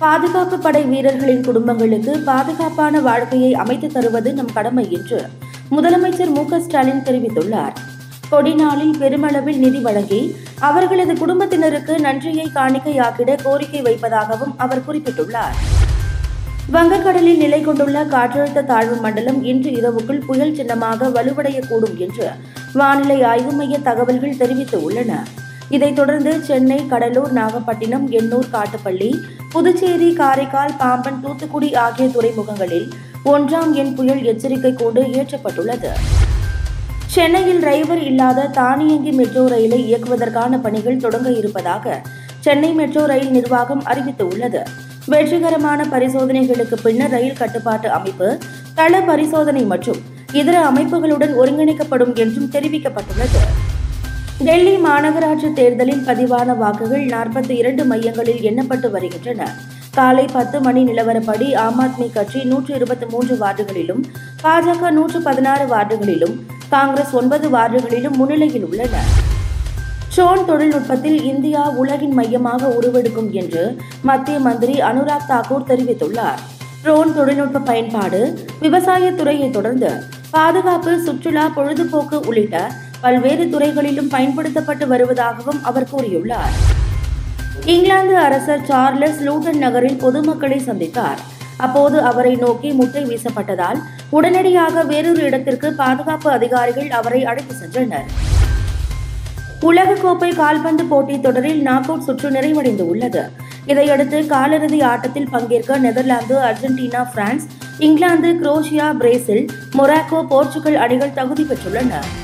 பாதுகாப்பு படை வீரர்களின் குடும்பங்களுக்கு பாதுகாப்பான வாழ்க்கையை அமைத்து தருவது நம் கடமை என்று முதலமைச்சர் மு க ஸ்டாலின் தெரிவித்துள்ளார் கொடிநாளில் பெருமளவில் நிதி வழங்கி அவர்களது குடும்பத்தினருக்கு நன்றியை காணிக்கையாக்கிட கோரிக்கை வைப்பதாகவும் அவர் குறிப்பிட்டுள்ளார் வங்கக்கடலில் நிலை கொண்டுள்ள காற்றழுத்த தாழ்வு மண்டலம் இன்று இரவுக்குள் புயல் சின்னமாக வலுவடையக்கூடும் என்று வானிலை ஆய்வு மைய தகவல்கள் தெரிவித்துள்ளன இதைத் தொடர்ந்து சென்னை கடலூர் நாகப்பட்டினம் எண்ணூர் காட்டுப்பள்ளி புதுச்சேரி காரைக்கால் பாம்பன் தூத்துக்குடி ஆகிய துறைமுகங்களில் ஒன்றாம் எண் புயல் எச்சரிக்கை கூண்டு ஏற்றப்பட்டுள்ளது சென்னையில் டிரைவர் இல்லாத தானியங்கி மெட்ரோ ரயிலை இயக்குவதற்கான பணிகள் தொடங்க இருப்பதாக சென்னை மெட்ரோ ரயில் நிர்வாகம் அறிவித்துள்ளது வெற்றிகரமான பரிசோதனைகளுக்கு பின்னர் ரயில் கட்டுப்பாட்டு அமைப்பு தள பரிசோதனை மற்றும் இதர அமைப்புகளுடன் ஒருங்கிணைக்கப்படும் என்றும் தெரிவிக்கப்பட்டுள்ளது டெல்லி மாநகராட்சி தேர்தலில் பதிவான வாக்குகள் நாற்பத்தி இரண்டு மையங்களில் எண்ணப்பட்டு வருகின்றன காலை பத்து மணி நிலவரப்படி ஆம் ஆத்மி கட்சி நூற்று இருபத்தி மூன்று வார்டுகளிலும் பாஜக நூற்று பதினாறு வார்டுகளிலும் காங்கிரஸ் ஒன்பது வார்டுகளிலும் முன்னிலையில் உள்ளன ட்ரோன் தொழில்நுட்பத்தில் இந்தியா உலகின் மையமாக உருவெடுக்கும் என்று மத்திய மந்திரி அனுராக் தாக்கூர் தெரிவித்துள்ளார் ட்ரோன் தொழில்நுட்ப பயன்பாடு விவசாயத்துறையை தொடர்ந்து பாதுகாப்பு சுற்றுலா பொழுதுபோக்கு உள்ளிட்ட பல்வேறு துறைகளிலும் பயன்படுத்தப்பட்டு வருவதாகவும் அவர் கூறியுள்ளார் இங்கிலாந்து அரசர் சார்லஸ் லூட்டன் நகரில் பொதுமக்களை சந்தித்தார் அப்போது அவரை நோக்கி முட்டை வீசப்பட்டதால் உடனடியாக வேறொரு இடத்திற்கு பாதுகாப்பு அதிகாரிகள் அவரை அழைத்து சென்றனர் உலகக்கோப்பை கால்பந்து போட்டித் தொடரில் நாக் அவுட் சுற்று நிறைவடைந்து உள்ளது இதையடுத்து காலிறுதி ஆட்டத்தில் பங்கேற்க Netherlands Argentina France England Croatia Brazil Morocco Portugal அணிகள் தகுதி பெற்றுள்ளன